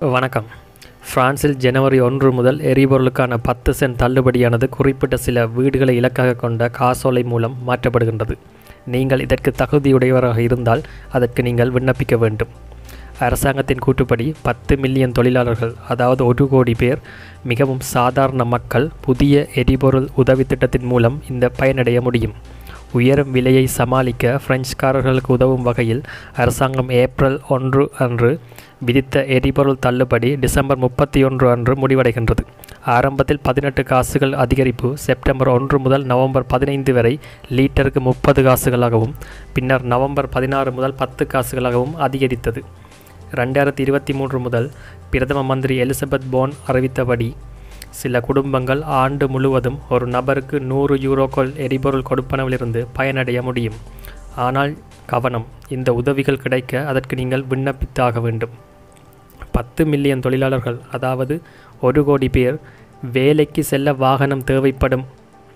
வணக்கம் பிரான்சில் ஜனவரி ஒன்று முதல் எரிபொருளுக்கான பத்து சென்ட் தள்ளுபடியானது குறிப்பிட்ட சில வீடுகளை இலக்காக கொண்ட காசோலை மூலம் மாற்றப்படுகின்றது நீங்கள் இதற்கு தகுதியுடையவராக இருந்தால் அதற்கு நீங்கள் விண்ணப்பிக்க வேண்டும் அரசாங்கத்தின் கூற்றுப்படி பத்து மில்லியன் தொழிலாளர்கள் அதாவது ஒரு கோடி பேர் மிகவும் சாதாரண மக்கள் புதிய எரிபொருள் உதவி திட்டத்தின் மூலம் இந்த பயனடைய முடியும் உயரும் விலையை சமாளிக்க பிரெஞ்சுக்காரர்களுக்கு உதவும் வகையில் அரசாங்கம் ஏப்ரல் ஒன்று அன்று விதித்த எரிபொருள் தள்ளுபடி டிசம்பர் முப்பத்தி ஒன்று அன்று முடிவடைகின்றது ஆரம்பத்தில் பதினெட்டு காசுகள் அதிகரிப்பு செப்டம்பர் ஒன்று முதல் நவம்பர் பதினைந்து வரை லீட்டருக்கு முப்பது காசுகளாகவும் பின்னர் நவம்பர் பதினாறு முதல் பத்து காசுகளாகவும் அதிகரித்தது ரெண்டாயிரத்தி இருபத்தி மூன்று முதல் பிரதம மந்திரி எலிசபெத் போன் அறிவித்தபடி சில குடும்பங்கள் ஆண்டு முழுவதும் ஒரு நபருக்கு நூறு யூரோக்கள் எரிபொருள் கொடுப்பனவிலிருந்து பயனடைய முடியும் ஆனால் கவனம் இந்த உதவிகள் கிடைக்க அதற்கு நீங்கள் விண்ணப்பித்தாக வேண்டும் பத்து மில்லியன் தொழிலாளர்கள் அதாவது ஒரு கோடி பேர் வேலைக்கு செல்ல வாகனம் தேவைப்படும்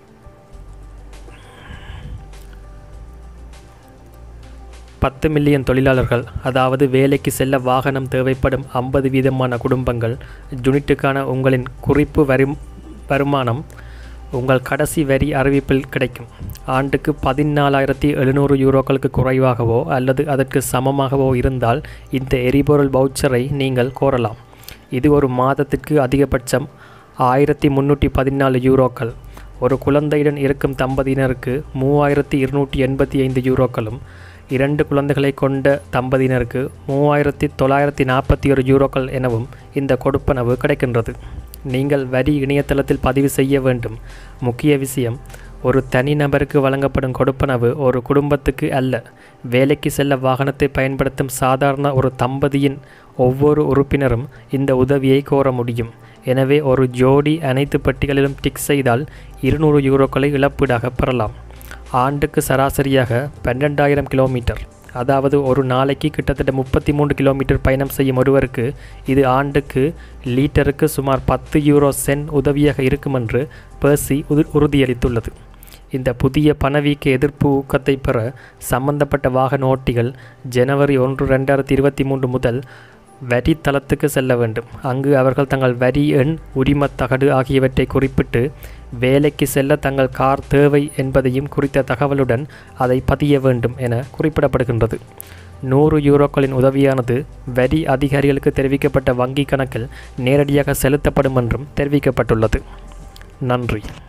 பத்து மில்லியன் தொழிலாளர்கள் அதாவது வேலைக்கு செல்ல வாகனம் தேவைப்படும் ஐம்பது வீதமான குடும்பங்கள் யூனிட்டுக்கான உங்களின் குறிப்பு வரும் வருமானம் உங்கள் கடைசி வரி அறிவிப்பில் கிடைக்கும் ஆண்டுக்கு பதினாலாயிரத்தி எழுநூறு யூரோக்களுக்கு குறைவாகவோ அல்லது அதற்கு சமமாகவோ இருந்தால் இந்த எரிபொருள் பவுச்சரை நீங்கள் கோரலாம் இது ஒரு மாதத்திற்கு அதிகபட்சம் ஆயிரத்தி முந்நூற்றி பதினாலு யூரோக்கள் ஒரு குழந்தையுடன் இருக்கும் தம்பதியினருக்கு மூவாயிரத்தி இருநூற்றி எண்பத்தி ஐந்து யூரோக்களும் இரண்டு குழந்தைகளை கொண்ட தம்பதியினருக்கு மூவாயிரத்தி தொள்ளாயிரத்தி நாற்பத்தி ஒரு யூரோக்கள் எனவும் இந்த கொடுப்பனவு கிடைக்கின்றது நீங்கள் வரி இணையதளத்தில் பதிவு செய்ய வேண்டும் முக்கிய விஷயம் ஒரு தனிநபருக்கு வழங்கப்படும் கொடுப்பனவு ஒரு குடும்பத்துக்கு அல்ல வேலைக்கு செல்ல வாகனத்தை பயன்படுத்தும் சாதாரண ஒரு தம்பதியின் ஒவ்வொரு உறுப்பினரும் இந்த உதவியை கோர முடியும் எனவே ஒரு ஜோடி அனைத்து பட்டிகளிலும் டிக் செய்தால் இருநூறு யூரோக்களை இழப்பீடாக பெறலாம் ஆண்டுக்கு சராசரியாக பன்னெண்டாயிரம் கிலோமீட்டர் அதாவது ஒரு நாளைக்கு கிட்டத்தட்ட முப்பத்தி மூன்று கிலோமீட்டர் பயணம் செய்யும் ஒருவருக்கு இது ஆண்டுக்கு லீட்டருக்கு சுமார் பத்து யூரோ சென் உதவியாக இருக்கும் என்று பேர்சி உறுதியளித்துள்ளது இந்த புதிய பணவீக்க எதிர்ப்பு ஊக்கத்தை பெற சம்பந்தப்பட்ட வாகன ஓட்டிகள் ஜனவரி ஒன்று ரெண்டாயிரத்தி இருபத்தி மூன்று முதல் வரி தளத்துக்கு செல்ல வேண்டும் அங்கு அவர்கள் தங்கள் வரி எண் உரிமத் தகடு ஆகியவற்றை குறிப்பிட்டு வேலைக்கு செல்ல தங்கள் கார் தேவை என்பதையும் குறித்த தகவலுடன் அதை பதிய வேண்டும் என குறிப்பிடப்படுகின்றது நூறு யூரோக்களின் உதவியானது வரி அதிகாரிகளுக்கு தெரிவிக்கப்பட்ட வங்கி கணக்கில் நேரடியாக செலுத்தப்படும் என்றும் தெரிவிக்கப்பட்டுள்ளது நன்றி